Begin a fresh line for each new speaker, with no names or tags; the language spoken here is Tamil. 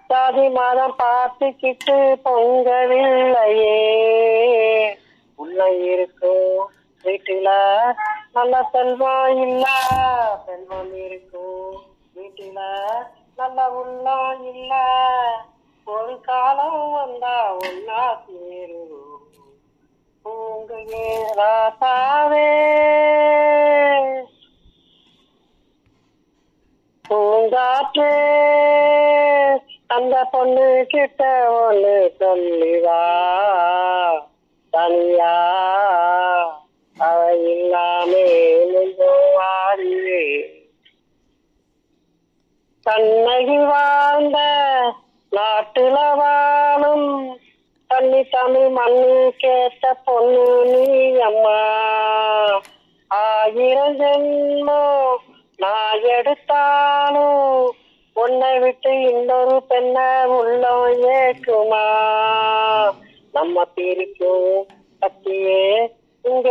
சாதி மதம் பார்த்துக்கிட்டு பொங்கவில்லையே உள்ள இருக்கும் வீட்டுல நல்ல செல்வம் இல்ல செல்வம் இருக்கும் வீட்டுல நல்ல உள்ளம் இல்ல ஒரு காலம் வந்தா ஒன்னா சேரும் பூங்குயே ராசாவே பூங்காற்றே அந்த பொண்ணு கிட்ட ஒண்ணு சொல்லிவா தனியா அவ இல்லாமே வாரியே கண்ணகி வாழ்ந்த நாட்டுல வாழும் தண்ணி தமிழ் மண்ணு கேட்ட பொண்ணு நீ அம்மா ஆயிரம் ஜென்மம் நான் எடுத்தாலும் உன்னை விட்டு இன்னொரு பெண்ணை உள்ளம் ஏக்குமா நம்ம பிரிக்கும் சக்தியே இங்க